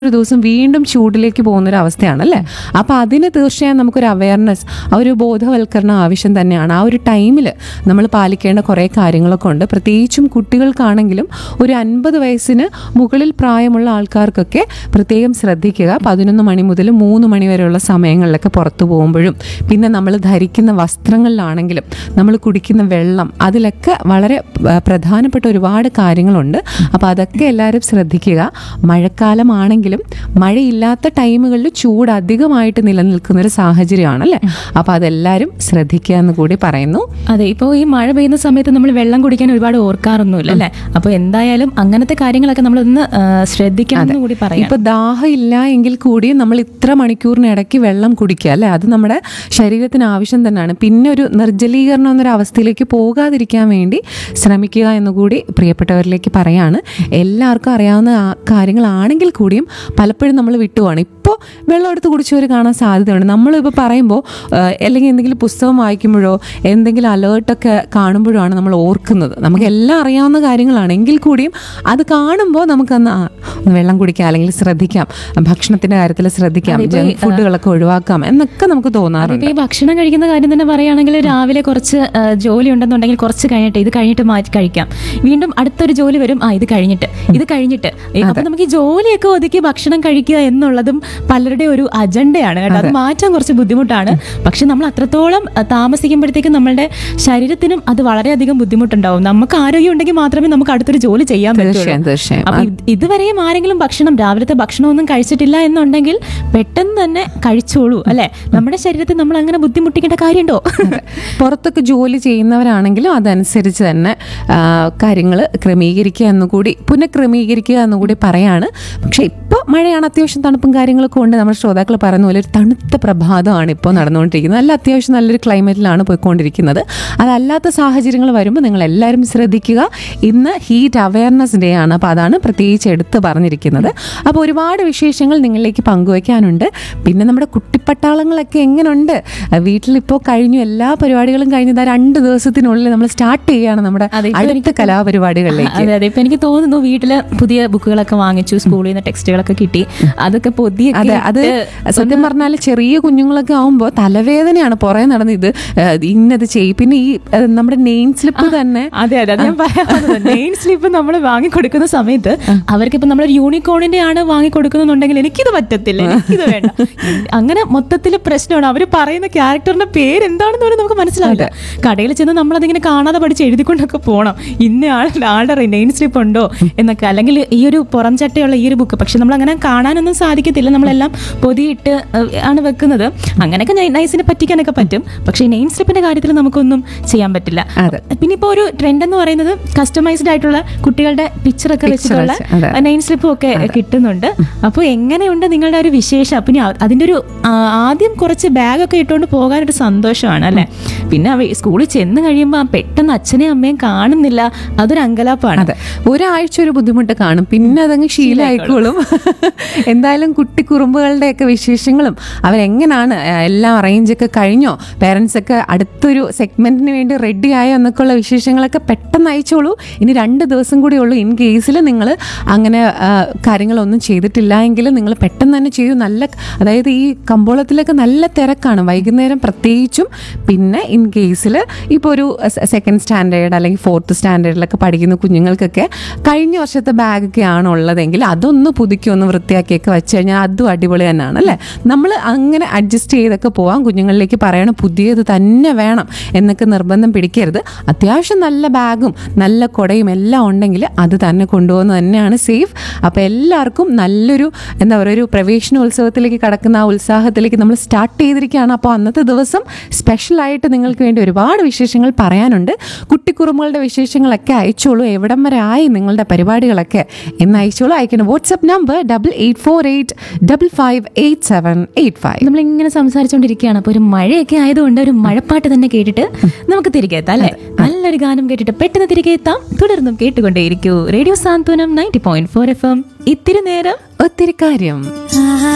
ഒരു ദിവസം വീണ്ടും ചൂടിലേക്ക് പോകുന്ന ഒരു അവസ്ഥയാണ് അല്ലേ അപ്പോൾ അതിന് തീർച്ചയായും നമുക്കൊരു അവയർനെസ് ആ ഒരു ബോധവൽക്കരണം ആവശ്യം തന്നെയാണ് ആ ഒരു ടൈമിൽ നമ്മൾ പാലിക്കേണ്ട കുറേ കാര്യങ്ങളൊക്കെ ഉണ്ട് പ്രത്യേകിച്ചും കുട്ടികൾക്കാണെങ്കിലും ഒരു അൻപത് വയസ്സിന് മുകളിൽ പ്രായമുള്ള ആൾക്കാർക്കൊക്കെ പ്രത്യേകം ശ്രദ്ധിക്കുക പതിനൊന്ന് മണി മുതൽ മൂന്ന് മണി വരെയുള്ള സമയങ്ങളിലൊക്കെ പുറത്തു പോകുമ്പോഴും പിന്നെ നമ്മൾ ധരിക്കുന്ന വസ്ത്രങ്ങളിലാണെങ്കിലും നമ്മൾ കുടിക്കുന്ന വെള്ളം അതിലൊക്കെ വളരെ ആ, പ്രധാനപ്പെട്ട ഒരുപാട് കാര്യങ്ങളുണ്ട് അപ്പോൾ അതൊക്കെ എല്ലാവരും ശ്രദ്ധിക്കുക മഴക്കാലമാണെങ്കിലും മഴയില്ലാത്ത ടൈമുകളിൽ ചൂട് അധികമായിട്ട് നിലനിൽക്കുന്ന ഒരു സാഹചര്യമാണല്ലേ അപ്പോൾ അതെല്ലാവരും ശ്രദ്ധിക്കുക എന്ന് കൂടി പറയുന്നു അതെ ഇപ്പോൾ ഈ മഴ പെയ്യുന്ന സമയത്ത് നമ്മൾ വെള്ളം കുടിക്കാൻ ഒരുപാട് ഓർക്കാറൊന്നുമില്ല അല്ലേ അപ്പോൾ എന്തായാലും അങ്ങനത്തെ കാര്യങ്ങളൊക്കെ നമ്മൾ ഒന്ന് ശ്രദ്ധിക്കണം എന്ന് കൂടി പറയാം ഇപ്പൊ ദാഹം ഇല്ല എങ്കിൽ കൂടി നമ്മൾ ഇത്ര മണിക്കൂറിനിടയ്ക്ക് വെള്ളം കുടിക്കുക അല്ലേ അത് നമ്മുടെ ശരീരത്തിന് ആവശ്യം തന്നെയാണ് പിന്നെ ഒരു നിർജ്ജലീകരണം എന്നൊരു അവസ്ഥയിലേക്ക് പോകാതിരിക്കാൻ വേണ്ടി ശ്രമിക്കുക എന്നുകൂടി പ്രിയപ്പെട്ടവരിലേക്ക് പറയാണ് എല്ലാവർക്കും അറിയാവുന്ന ആ- കാര്യങ്ങളാണെങ്കിൽ കൂടിയും പലപ്പോഴും നമ്മൾ വിട്ടുപോവാണ് ഇപ്പോൾ വെള്ളം എടുത്ത് കുടിച്ചവർ കാണാൻ സാധ്യതയുണ്ട് നമ്മളിപ്പോൾ പറയുമ്പോൾ അല്ലെങ്കിൽ എന്തെങ്കിലും പുസ്തകം വായിക്കുമ്പോഴോ എന്തെങ്കിലും അലേർട്ടൊക്കെ കാണുമ്പോഴാണ് നമ്മൾ ഓർക്കുന്നത് നമുക്ക് എല്ലാം അറിയാവുന്ന കാര്യങ്ങളാണ് എങ്കിൽ കൂടിയും അത് കാണുമ്പോൾ നമുക്കന്ന് ആ, ഒന്ന് വെള്ളം കുടിക്കാം അല്ലെങ്കിൽ ശ്രദ്ധിക്കാം ഭക്ഷണത്തിന്റെ കാര്യത്തിൽ ശ്രദ്ധിക്കാം അതിപ്പോ ഈ, ജങ്ക് ഫുഡുകളൊക്കെ ഒഴിവാക്കാം എന്നൊക്കെ നമുക്ക് തോന്നാറുണ്ട് ഇപ്പൊ ഈ ഭക്ഷണം കഴിക്കുന്ന കാര്യം തന്നെ പറയുകയാണെങ്കിൽ രാവിലെ കുറച്ച് ആ, ജോലി ഉണ്ടെന്നുണ്ടെങ്കിൽ കുറച്ച് കഴിഞ്ഞിട്ട് ഇത് കഴിഞ്ഞിട്ട് മാറ്റി കഴിക്കാം വീണ്ടും അടുത്തൊരു ജോലി വരും ആ ഇത് കഴിഞ്ഞിട്ട് ഇത് കഴിഞ്ഞിട്ട് ഈ- അപ്പൊ നമുക്ക് ഈ ജോലിയൊക്കെ ഒതുക്കി ഭക്ഷണം കഴിക്കുക എന്നുള്ളതും പലരുടെ ഒരു അജണ്ടയാണ് കേട്ടോ അത് മാറ്റാൻ കുറച്ച് ബുദ്ധിമുട്ടാണ് പക്ഷെ നമ്മൾ അത്രത്തോളം ആ, താമസിക്കുമ്പോഴത്തേക്കും നമ്മളുടെ ശരീരത്തിനും അത് വളരെയധികം ബുദ്ധിമുട്ടുണ്ടാവും നമുക്ക് ആരോഗ്യം ഉണ്ടെങ്കിൽ മാത്രമേ നമുക്ക് അടുത്തൊരു ജോലി ചെയ്യാൻ പറ്റുള്ളൂ തീർച്ചയായും തീർച്ചയായും അപ്പൊ ഇത് ഇതുവരെയും ആരെങ്കിലും ഭക്ഷണം രാവിലത്തെ ഭക്ഷണമൊന്നും കഴിച്ചിട്ടില്ല എന്നുണ്ടെങ്കിൽ പെട്ടെന്ന് തന്നെ കഴിച്ചോളൂ അല്ലെ നമ്മുടെ ശരീരത്തെ നമ്മൾ അങ്ങനെ ബുദ്ധിമുട്ടിക്കേണ്ട കാര്യമുണ്ടോ പുറത്തൊക്കെ ജോലി ചെയ്യുന്നവരാണെങ്കിലും അതനുസരിച്ച് തന്നെ കാര്യങ്ങൾ ക്രമീകരിക്കുക എന്നുകൂടി പുനഃക്രമീകരിക്കുക എന്നുകൂടി പറയാണ് പക്ഷേ ഇപ്പോൾ മഴയാണ് അത്യാവശ്യം തണുപ്പും കാര്യങ്ങളൊക്കെ ഉണ്ട് നമ്മുടെ ശ്രോതാക്കൾ പറയുന്ന പോലെ ഒരു തണുത്ത പ്രഭാതമാണ് ഇപ്പോൾ നടന്നുകൊണ്ടിരിക്കുന്നത് നല്ല അത്യാവശ്യം നല്ലൊരു ക്ലൈമറ്റിലാണ് പോയിക്കൊണ്ടിരിക്കുന്നത് അതല്ലാത്ത സാഹചര്യങ്ങൾ വരുമ്പോൾ നിങ്ങൾ എല്ലാവരും ശ്രദ്ധിക്കുക ഇന്ന് ഹീറ്റ് അവയർനെസ് ഡേ ആണ് അപ്പോൾ അതാണ് പ്രത്യേകിച്ച് എടുത്ത് പറഞ്ഞിരിക്കുന്നത് അപ്പോൾ ഒരുപാട് വിശേഷങ്ങൾ നിങ്ങളിലേക്ക് പങ്കുവയ്ക്കാനുണ്ട് പിന്നെ നമ്മുടെ കുട്ടിപ്പട്ടാളങ്ങളൊക്കെ എങ്ങനെയുണ്ട് വീട്ടിലിപ്പോൾ കഴിഞ്ഞു എല്ലാ പരിപാടികളും കഴിഞ്ഞത് ആ രണ്ട് ദിവസത്തിനുള്ളിൽ നമ്മൾ സ്റ്റാർട്ട് ചെയ്യുകയാണ് നമ്മുടെ അതെ, ഇപ്പൊ അടുത്ത കലാപരിപാടികളിലേക്ക് അതെ അതെ ഇപ്പൊ എനിക്ക് തോന്നുന്നു വീട്ടില് പുതിയ ബുക്കുകളൊക്കെ വാങ്ങിച്ചു സ്കൂളിൽ നിന്ന് ടെക്സ്റ്റുകളൊക്കെ കിട്ടി അതൊക്കെ പൊതിയൊക്കെ അതെ അത് ഇട്ട് സത്യം പറഞ്ഞാൽ ചെറിയ കുഞ്ഞുങ്ങളൊക്കെ ആവുമ്പോൾ തലവേദനയാണ് പുറകെ നടന്ന് ഇത് ഏഹ്, ഇന്നത് ചെയ്യും പിന്നെ ഈ ഏഹ്, നമ്മുടെ നെയിം സ്ലിപ്പ് തന്നെ അതെ അതെ അത് ഞാൻ പറയാൻ നെയിം സ്ലിപ്പ് നമ്മൾ വാങ്ങിക്കൊടുക്കുന്ന സമയത്ത് അവർക്ക് ഇപ്പൊ നമ്മൾ യൂണിക്കോണിന്റെ ആണ് വാങ്ങിക്കൊടുക്കുന്നുണ്ടെങ്കിൽ എനിക്കിത് പറ്റത്തില്ല എനിക്കിത് വേണ്ട അങ്ങനെ മൊത്തത്തിൽ പ്രശ്നമാണ് അവർ പറയുന്ന ക്യാരക്ടറിന്റെ പേര് എന്താണെന്ന് പോലും നമുക്ക് മനസ്സിലാവില്ല കടയിൽ ചെന്ന് നമ്മൾ അതിങ്ങനെ കാണാതെ പഠിച്ച് എഴുതിക്കൊണ്ടൊക്കെ പോകണം ഇന്ന ആളുടെ ആളുടെ നെയിം സ്ലിപ്പ് ഉണ്ടോ എന്നൊക്കെ അല്ലെങ്കിൽ ഈ ഒരു പുറം ചട്ടയുള്ള ഈ ഒരു ബുക്ക് പക്ഷെ നമ്മൾ അങ്ങനെ കാണാനൊന്നും സാധിക്കത്തില്ല നമ്മളെല്ലാം പൊതിയിട്ട് ഏഹ്, ആണ് വെക്കുന്നത് അങ്ങനെയൊക്കെ നൈസിനെ പറ്റിക്കാനൊക്കെ പറ്റും പക്ഷേ നെയിം സ്ലിപ്പിന്റെ കാര്യത്തിൽ നമുക്കൊന്നും ചെയ്യാൻ പറ്റില്ല അതെ. പിന്നെ ഇപ്പോൾ ഒരു ട്രെൻഡ് എന്ന് പറയുന്നത് കസ്റ്റമൈസ്ഡ് ആയിട്ടുള്ള കുട്ടികളുടെ പിക്ചർ ഒക്കെ Picture വെച്ചിട്ടുള്ള വെച്ച്, അതെ. നെയിം സ്ലിപ്പും ഒക്കെ കിട്ടുന്നുണ്ട് അപ്പോൾ എങ്ങനെയുണ്ട് നിങ്ങളുടെ ഒരു വിശേഷം പിന്നെ അ- അതിന്റെ ഒരു ആ, ആദ്യം കുറച്ച് ബാഗൊക്കെ ഇട്ടുകൊണ്ട് പോകാനൊരു സന്തോഷമാണ് അല്ലെ പിന്നെ അവ- സ്കൂളിൽ ചെന്ന് കഴിയുമ്പോൾ ആ പെട്ടെന്ന് അച്ഛനെയും അമ്മയും കാണുന്നില്ല അതൊരു അങ്കലാപ്പാണ് അതെ ഒരാഴ്ച ഒരു ബുദ്ധിമുട്ട് കാണും പിന്നെ അതങ്ങ് ശീലമായിക്കോളും എന്തായാലും കുട്ടി കുറുമ്പുകളുടെ ഒക്കെ വിശേഷങ്ങളും അവരെങ്ങനാണ് ആ, എല്ലാം അറേഞ്ച് ഒക്കെ കഴിഞ്ഞോ പേരൻസ് ഒക്കെ അടുത്തൊരു സെഗ്മെന്റിന് വേണ്ടി റെഡി ആയോ എന്നൊക്കെയുള്ള വിശേഷങ്ങളൊക്കെ പെട്ടെന്ന് അയച്ചോളൂ ഇനി രണ്ട് ദിവസം കൂടി ഉള്ളൂ ഇൻ കേസിൽ നിങ്ങൾ അങ്ങനെ ആ, കാര്യങ്ങളൊന്നും ചെയ്തിട്ടില്ല എങ്കിൽ നിങ്ങൾ പെട്ടെന്ന് തന്നെ ചെയ്യൂ നല്ല അതായത് ഈ കമ്പോളത്തിലൊക്കെ നല്ല തിരക്കാണ് വൈകുന്നേരം പ്രത്യേകിച്ചും പിന്നെ ഇൻ കേസിൽ ഇപ്പോൾ ഒരു സെക്കൻഡ് സ്റ്റാൻഡേർഡ് അല്ലെങ്കിൽ ഫോർത്ത് സ്റ്റാൻഡേർഡിലൊക്കെ പഠിക്കുന്ന കുഞ്ഞുങ്ങൾക്കൊക്കെ കഴിഞ്ഞ വർഷത്തെ ബാഗൊക്കെ ആണ് ഉള്ളതെങ്കിൽ അതൊന്ന് പുതുക്കി ഒന്ന് വൃത്തിയാക്കിയൊക്കെ വെച്ച് കഴിഞ്ഞാൽ അതും അടിപൊളി തന്നെയാണ് അല്ലേ നമ്മൾ അങ്ങനെ അഡ്ജസ്റ്റ് ചെയ്തൊക്കെ പോവാം കുഞ്ഞുങ്ങളിലേക്ക് പറയണം പുതിയത് തന്നെ വേണം എന്നൊക്കെ നിർബന്ധം പിടിക്കരുത് അത്യാവശ്യം നല്ല ബാഗും നല്ല കുടയും എല്ലാം ഉണ്ടെങ്കിൽ അത് തന്നെ കൊണ്ടുപോകുന്നത് തന്നെയാണ് സേഫ് അപ്പോൾ എല്ലാവർക്കും നല്ലൊരു എന്താ പറയുക ഒരു പ്രവേശനോത്സവത്തിലേക്ക് കടക്കുന്ന ആ ഉത്സാഹത്തിലേക്ക് നമ്മൾ സ്റ്റാർട്ട് ചെയ്തിരിക്കുകയാണ് അപ്പോൾ അന്നത്തെ ദിവസം സ്പെഷ്യലായിട്ട് നിങ്ങൾക്ക് വേണ്ടി ഒരുപാട് വിശേഷങ്ങൾ പറയാനുണ്ട് കുട്ടിക്കുറുമ്പുകളുടെ വിശേഷങ്ങളൊക്കെ അയച്ചോളൂ എവിടം വരെ ആയി നിങ്ങളുടെ പരിപാടികളൊക്കെ എന്ന് അയച്ചോളൂ അയക്കണം WhatsApp number double eight four eight double five eight seven eight five നമ്മളിങ്ങനെ സംസാരിച്ചുകൊണ്ടിരിക്കുകയാണ് അപ്പോൾ ഒരു മഴയൊക്കെ ആയതുകൊണ്ട് ഒരു മഴപ്പാട്ട് തന്നെ കേട്ടിട്ട് നമുക്ക് തിരികെ എത്താം അല്ലേ നല്ലൊരു ഗാനം കേട്ടിട്ട് പെട്ടെന്ന് തിരികെ എത്താം തുടർന്നും കേട്ടുകൊണ്ടേയിരിക്കൂ radio Santhwanam ninety point four F M ഇത്തിരി നേരം ഒത്തിരി കാര്യം